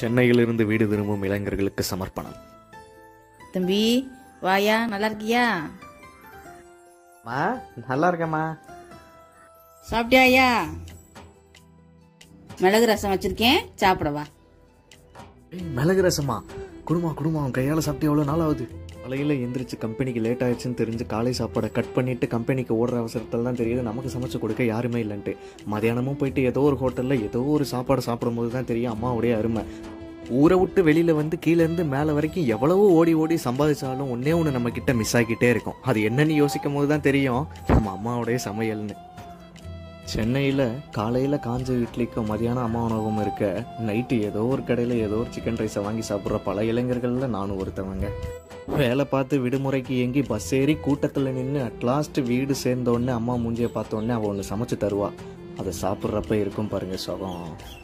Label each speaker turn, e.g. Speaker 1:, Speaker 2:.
Speaker 1: சென்னையிலிருந்து வீடு திரும்பும் இளைஞர்களுக்கு சமர்ப்பணம்
Speaker 2: தம்பி வாயா நல்லா இருக்கியா
Speaker 3: மா நல்லா இருக்கேம்மா
Speaker 2: சாப்பிட்டியாயா மிளகு ரசம் வச்சிருக்கேன் சாப்பிடவா
Speaker 1: ஏய், மிளகு ரசமா குடுமா குடுமா அவன் கையால் சாப்பிட்டு எவ்வளோ நாள் ஆகுது காலையில் எந்திரிச்சு கம்பெனிக்கு லேட் ஆயிடுச்சுன்னு தெரிஞ்சு காலை சாப்பாடை கட் பண்ணிட்டு கம்பெனிக்கு ஓடுற அவசரத்தில் தான் தெரியுது நமக்கு சமைச்சு கொடுக்க யாருமே இல்லைன்ட்டு மதியானமும் போயிட்டு ஏதோ ஒரு ஹோட்டலில் ஏதோ ஒரு சாப்பாடு சாப்பிடும்போது தான் தெரியும் அம்மாவுடைய அருமை ஊரை விட்டு வெளியில் வந்து கீழேருந்து மேலே வரைக்கும் எவ்வளவோ ஓடி ஓடி சம்பாதிச்சாலும் ஒன்றே ஒன்று நம்ம கிட்ட மிஸ் ஆகிக்கிட்டே இருக்கும் அது என்னன்னு யோசிக்கும் போது தான் தெரியும் நம்ம அம்மாவுடைய சமையல்னு சென்னையில் காலையில் காஞ்ச இட்லிக்கும் மதியானம் அம்மா உணவும் இருக்க நைட்டு ஏதோ ஒரு கடையில் ஏதோ ஒரு சிக்கன் ரைஸை வாங்கி சாப்பிட்ற பல இளைஞர்களில் நானும் ஒருத்தவங்க வேலை பார்த்து விடுமுறைக்கு எங்கி பஸ் ஏறி கூட்டத்தில் நின்று அட்லாஸ்ட் வீடு சேர்ந்த உடனே அம்மா மூஞ்சியை பார்த்த உடனே அவள் ஒன்று சமைச்சு தருவா அதை சாப்பிட்றப்ப இருக்கும் பாருங்க சுகம்